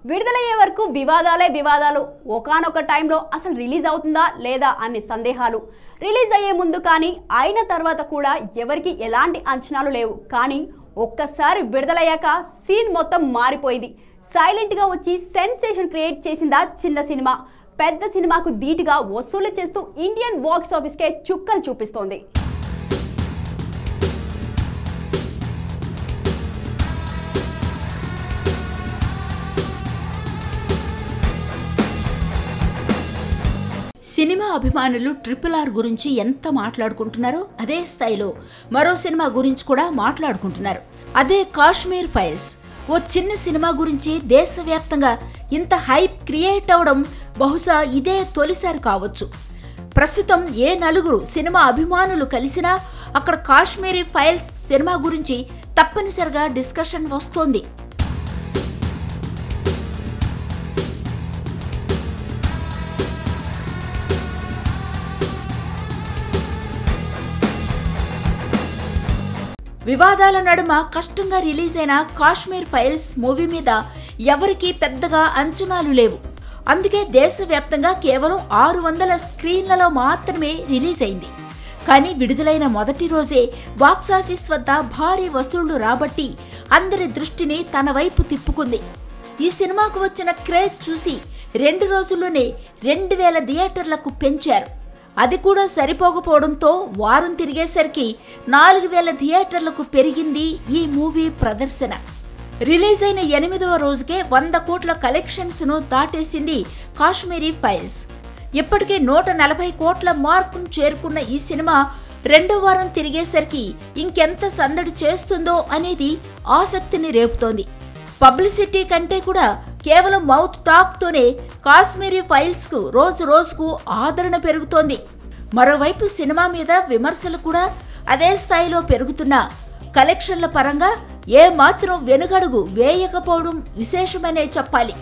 విడుదలయ్యే వరకు వివాదాలే వివాదాలు ఒకానొక టైంలో అసలు రిలీజ్ అవుతుందా లేదా అనే సందేహాలు రిలీజ్ అయ్యే ముందు కానీ అయిన తర్వాత కూడా ఎవరికి ఎలాంటి అంచనాలు లేవు కానీ ఒక్కసారి విడుదలయ్యాక సీన్ మొత్తం మారిపోయింది సైలెంట్గా వచ్చి సెన్సేషన్ క్రియేట్ చేసిందా చిన్న సినిమా పెద్ద సినిమాకు ధీటుగా వసూలు చేస్తూ ఇండియన్ బాక్స్ ఆఫీస్కే చుక్కలు చూపిస్తోంది సినిమా అభిమానులు ట్రిపుల్ ఆర్ గురించి ఎంత మాట్లాడుకుంటున్నారో అదే స్థాయిలో మరో సినిమా గురించి కూడా మాట్లాడుకుంటున్నారు అదే కాశ్మీర్ ఫైల్స్ ఓ చిన్న సినిమా గురించి దేశవ్యాప్తంగా ఇంత హైప్ క్రియేట్ అవడం బహుశా ఇదే తొలిసారి కావచ్చు ప్రస్తుతం ఏ నలుగురు సినిమా అభిమానులు కలిసినా అక్కడ కాశ్మీరీ ఫైల్స్ సినిమా గురించి తప్పనిసరిగా డిస్కషన్ వస్తోంది వివాదాల నడుమ కష్టంగా రిలీజ్ అయిన కాశ్మీర్ ఫైల్స్ మూవీ మీద ఎవరికీ పెద్దగా అంచనాలు లేవు అందుకే దేశవ్యాప్తంగా కేవలం ఆరు వందల స్క్రీన్లలో మాత్రమే రిలీజ్ అయింది కానీ విడుదలైన మొదటి రోజే బాక్సాఫీస్ వద్ద భారీ వసూళ్లు రాబట్టి అందరి దృష్టిని తన వైపు తిప్పుకుంది ఈ సినిమాకు వచ్చిన క్రేజ్ చూసి రెండు రోజుల్లోనే రెండు వేల థియేటర్లకు పెంచారు అది కూడా సరిపోకపోవడంతో వారం తిరిగేసరికి నాలుగు వేల థియేటర్లకు పెరిగింది ఈ మూవీ ప్రదర్శన రిలీజ్ అయిన ఎనిమిదవ రోజుకే వంద కోట్ల కలెక్షన్స్ ను దాటేసింది కాశ్మీరీ ఫైల్స్ ఇప్పటికే నూట నలభై కోట్ల మార్కును చేరుకున్న ఈ సినిమా రెండో వారం తిరిగేసరికి ఇంకెంత సందడి చేస్తుందో అనేది ఆసక్తిని రేపుతోంది పబ్లిసిటీ కంటే కూడా కేవలం మౌత్ టాక్ తోనే కాశ్మీరీ ఫైల్స్ కు రోజు రోజుకు ఆదరణ పెరుగుతోంది మరోవైపు సినిమా మీద విమర్శలు కూడా అదే స్థాయిలో పెరుగుతున్నా కలెక్షన్ల పరంగా ఏ మాత్రం వెనుగడుగు వేయకపోవడం విశేషమనే చెప్పాలి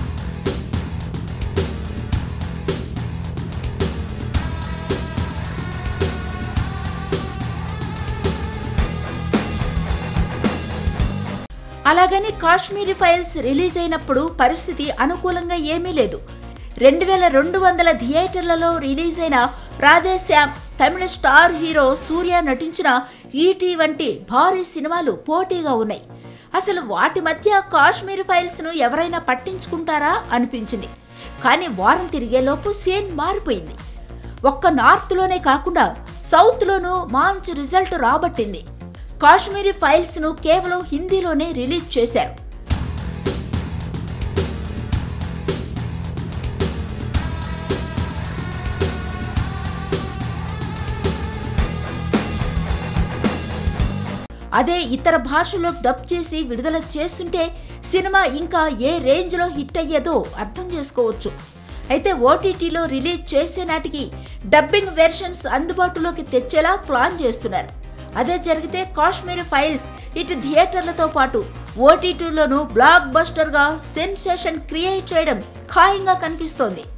అలాగని కాశ్మీరీ ఫైల్స్ రిలీజ్ అయినప్పుడు పరిస్థితి అనుకూలంగా ఏమీ లేదు రెండు వేల రెండు వందల థియేటర్లలో రిలీజ్ అయిన రాధేశ్యామ్ తమిళ స్టార్ హీరో సూర్య నటించిన ఈటీ వంటి భారీ సినిమాలు పోటీగా ఉన్నాయి అసలు వాటి మధ్య కాశ్మీర్ ఫైల్స్ను ఎవరైనా పట్టించుకుంటారా అనిపించింది కానీ వారం తిరిగేలోపు సీన్ మారిపోయింది ఒక్క నార్త్లోనే కాకుండా సౌత్లోనూ మంచి రిజల్ట్ రాబట్టింది కాశ్మీరీ ఫైల్స్ ను కేవలం హిందీలోనే రిలీజ్ చేశారు అదే ఇతర భాషలో డబ్ చేసి విడుదల చేస్తుంటే సినిమా ఇంకా ఏ రేంజ్లో హిట్ అయ్యేదో అర్థం చేసుకోవచ్చు అయితే ఓటీటీలో రిలీజ్ చేసే నాటికి డబ్బింగ్ వెర్షన్స్ అందుబాటులోకి తెచ్చేలా ప్లాన్ చేస్తున్నారు అదే జరిగితే కాశ్మీర్ ఫైల్స్ ఇటు థియేటర్లతో పాటు ఓటీటీలోనూ బ్లాక్ బస్టర్గా సెన్సేషన్ క్రియేట్ చేయడం ఖాయంగా కనిపిస్తోంది